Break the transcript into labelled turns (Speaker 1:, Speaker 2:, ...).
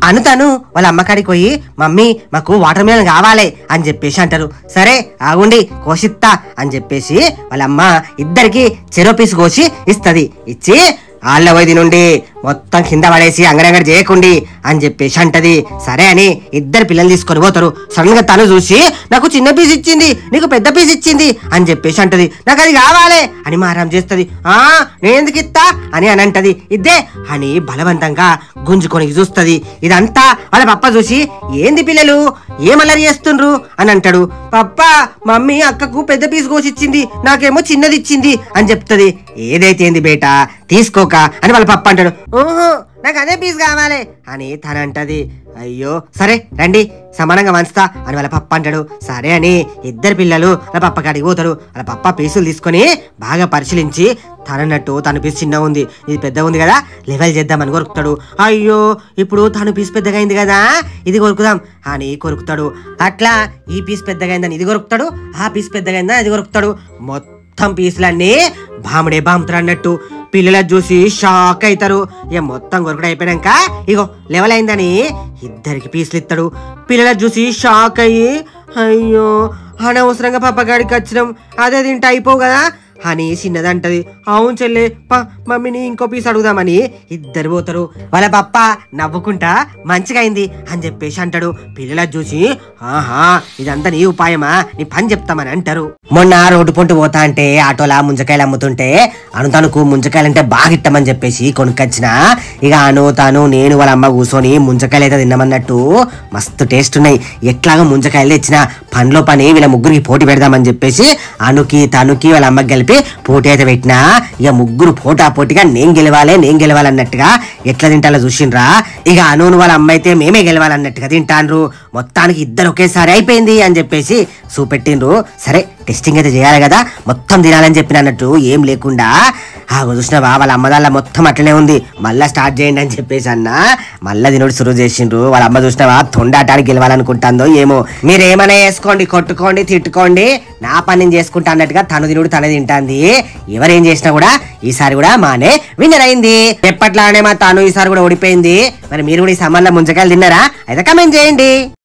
Speaker 1: అనుతాను వాళ్ళ అమ్మకాడికి పోయి మమ్మీ మాకు వాటర్ మిలన్ కావాలి అని చెప్పేసి అంటారు సరే ఆగుండి కోసిత్తా అని చెప్పేసి వాళ్ళ అమ్మ ఇద్దరికి చెరో పీస్ కోసి ఇస్తది ఇచ్చి వాళ్ళ వది నుండి మొత్తం కింద పడేసి అంగడంగడి చేయకుండి అని చెప్పేసి అంటది సరే అని ఇద్దరు పిల్లలు తీసుకొని పోతారు సడన్ గా తను చూసి నాకు చిన్న పీస్ ఇచ్చింది నీకు పెద్ద పీస్ ఇచ్చింది అని చెప్పేసి అంటది నాకు అది కావాలి అని మారం చేస్తది ఆ నేను ఎందుకు ఇత్తా అని అని అంటది ఇద్దే అని బలవంతంగా గుంజుకొని చూస్తది ఇదంతా వాళ్ళ పప్ప చూసి ఏంది పిల్లలు ఏమల్లరి చేస్తుండ్రు అని అంటాడు పప్ప మమ్మీ అక్కకు పెద్ద పీస్ కోసిచ్చింది నాకేమో చిన్నది ఇచ్చింది అని చెప్తది ఏదైతే ఏంది బేటా తీసుకోక అని వాళ్ళ పప్ప అంటాడు ఓహో నాకు అదే పీస్ కావాలి అని తన అంటది అయ్యో సరే రండి సమానంగా వంచుతా అని వాళ్ళ పప్ప అంటాడు సరే అని ఇద్దరు పిల్లలు వాళ్ళ పప్ప కాడికి పోతారు వాళ్ళ పప్ప పీసులు తీసుకొని బాగా పరిశీలించి తనన్నట్టు తన పీస్ చిన్న ఉంది ఇది పెద్ద ఉంది కదా లెవెల్ చేద్దామని కొరుకుతాడు అయ్యో ఇప్పుడు తను పీస్ పెద్దగా అయింది కదా ఇది కొరుకుదాం అని కొరుకుతాడు అట్లా ఈ పీస్ పెద్దగా అయిందని ఇది కొరుకుతాడు ఆ పీస్ పెద్దగా అయిందని అది కొరుకుతాడు మొత్తం పీసులన్నీ బాముడే బాముతాడు అన్నట్టు పిల్లల చూసి షాక్ అవుతారు ఇక మొత్తం కొరకడం అయిపోయాక ఇగో లెవెల్ అయిందని ఇద్దరికి పీసులు ఇస్తాడు పిల్లల చూసి షాక్ అయ్యి అయ్యో అనవసరంగా పప్పగాడికి వచ్చినాం అదే తింటే అయిపోవు కదా అని చిన్నదంటది అవును చెల్లె పా మమ్మీని ఇంకో పీస్ అడుగుదామని ఇద్దరు పోతారు వాళ్ళ పప్ప నవ్వుకుంటా మంచిగా అయింది అని చెప్పేసి అంటాడు పిల్లల చూసి ఆహా ఇదంతా నీ ఉపాయమా నీ పని చెప్తామని అంటారు మొన్న రోడ్డు పొంటి పోతా అంటే ఆటోలా ముంజకాయలు అమ్ముతుంటే అను తనకు ముంజకాయలు అంటే బాగా ఇట్టమని చెప్పేసి కొనుక్కొచ్చిన ఇక అను తాను నేను వాళ్ళ అమ్మ కూర్చొని ముంజకాయలు అయితే తిన్నామన్నట్టు మస్తు టేస్ట్ ఉన్నాయి ఎట్లాగా ముంజకాయలు తెచ్చిన పనిలో పని వీళ్ళ ముగ్గురికి పోటీ పెడదామని చెప్పేసి అనుకి తనుకి వాళ్ళ అమ్మకి కలిపి పోటీ అయితే పెట్టినా ఇక ముగ్గురు పోటా పోటీగా నేను గెలవాలి నేను గెలవాలి అన్నట్టుగా ఎట్లా తింటాలో చూసిండ్రా ఇక అనును వాళ్ళ అమ్మ అయితే మేమే గెలవాలన్నట్టుగా తింటాన్రు మొత్తానికి ఇద్దరు ఒకేసారి అయిపోయింది అని చెప్పేసి చూపెట్టిండ్రు సరే టెస్టింగ్ అయితే చేయాలి కదా మొత్తం తినాలని చెప్పిన అన్నట్టు ఏం లేకుండా ఆ చూసినావా వాళ్ళ అమ్మదాళ్ళ మొత్తం అట్లనే ఉంది మళ్ళా స్టార్ట్ చేయండి అని చెప్పేసి అన్న మళ్ళా తినుడు సురువు చేసిండ్రు వాళ్ళ అమ్మ చూసినావా తొండాటానికి గెలవాలనుకుంటుందో ఏమో మీరు ఏమైనా వేసుకోండి కొట్టుకోండి తిట్టుకోండి నా పని నేను చేసుకుంటా అన్నట్టుగా తను తినుడు తనే తింటాంది ఎవరేం చేసినా కూడా ఈసారి కూడా మానే విన్నర్ అయింది ఎప్పట్లానే మా తను ఈసారి కూడా ఓడిపోయింది మరి మీరు కూడా ఈ సమ్మర్లో ముంజకాయలు తిన్నారా అయితే కమెంట్ చేయండి